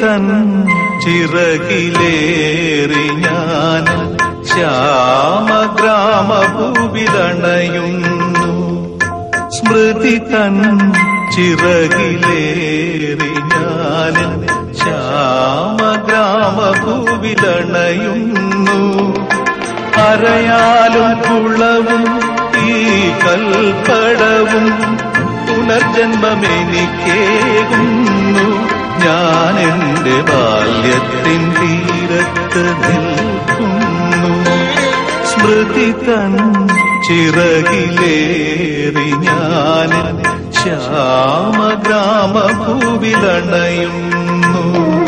തൻ ചിറകിലേറി ഞാൻ ശ്യാമഗ്രാമഭൂവിലണയുന്നു സ്മൃതി തൻ ചിറകിലേറി ഞാൻ ശ്യാമഗ്രാമഭൂവിലണയുന്നു അരയാലും കുളവും ഈ കൽപ്പടവും പുനർജന്മമെനിക്കേകുന്നു ഞാൻ എന്റെ ബാല്യത്തിൻ തീരത്ത് നിൽക്കുന്നു സ്മൃതി തൻ ചിറകിലേറി ഞാൻ ശ്യാമഗ്രാമഭൂവിലണയുന്നു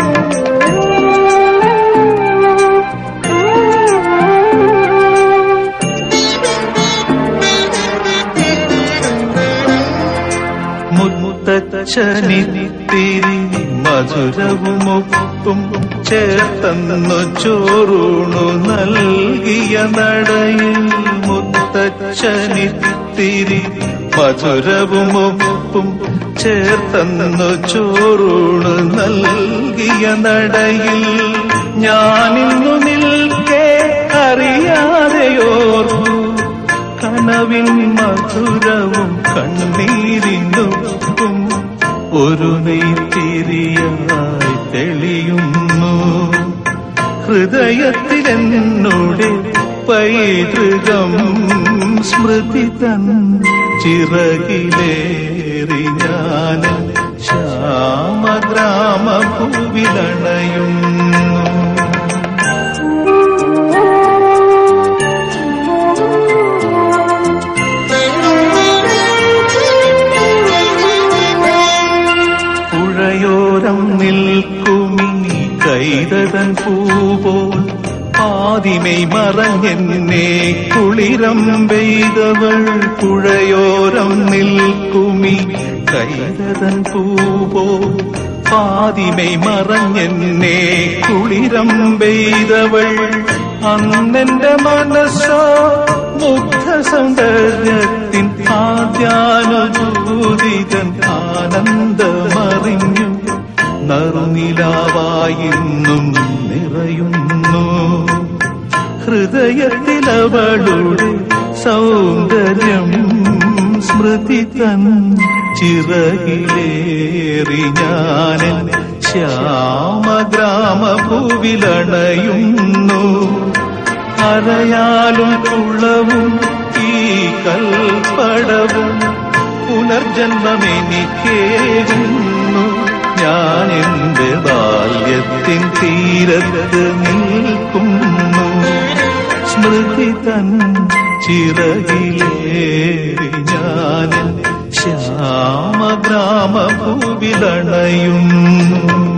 മുത്തച്ഛനിത്തിരി മധുരവുമൊപ്പും ചേർത്തന്നു ചോറൂണു നൽകിയ നടയിൽ മുത്തച്ഛനിത്തിരി മധുരവുമൊപ്പും ചേർത്തന്നു ചോറൂണു നൽകിയ നടയിൽ ഞാനിന്നു നിൽക്കേ അറിയാതെയോർന്നു കനവിൻ മധുരവും കണ്ണീരിനുപ്പും ഒരു നെയ്ത്തിരിയായി തെളിയുന്നു ഹൃദയത്തിൽ എന്നോട് പൈതൃകം സ്മൃതി തൻ ചിറകിലേറി ഞാൻ ശ്യാമഗ്രാമഭൂവിലണയുന്നു പുഴയോരം നിൽക്കുമി കൈതതൻ പൂപോൽ ആദിമൈ മറഞ്ഞെന്നെ കുളിരം പെയ്തവൾ പുഴയോരം നിൽക്കുമി കൈതതൻ പൂപോൽ പാതിമൈ മറഞ്ഞെന്നെ കുളിരം പെയ്തവൾ അന്നെന്റെ മനസ്സോ മുഗ്ധ സൗന്ദര്യത്തിൻ ആദ്യാനുഭൂതിതൻ ആനന്ദമറിഞ്ഞു നറുനിലാവായിന്നും നിറയുന്നു ഹൃദയത്തിലവളുടെ സൗന്ദര്യം സ്മൃതി തൻ ചിറകിലേറി ഞാനൻ ശ്യാമഗ്രാമഭൂവിലണയുന്നു അരയാലും കുളവും ഈ കൽപ്പടവും പുനർജന്മമെനിക്കേകുന്നു ഞാൻ എന്റെ ബാല്യത്തിൻ തീരത്ത് നിൽക്കുന്നു സ്മൃതി തൻ ചിറകിലേറി ഞാൻ ശ്യാമഗ്രാമഭൂവിലണയുന്നു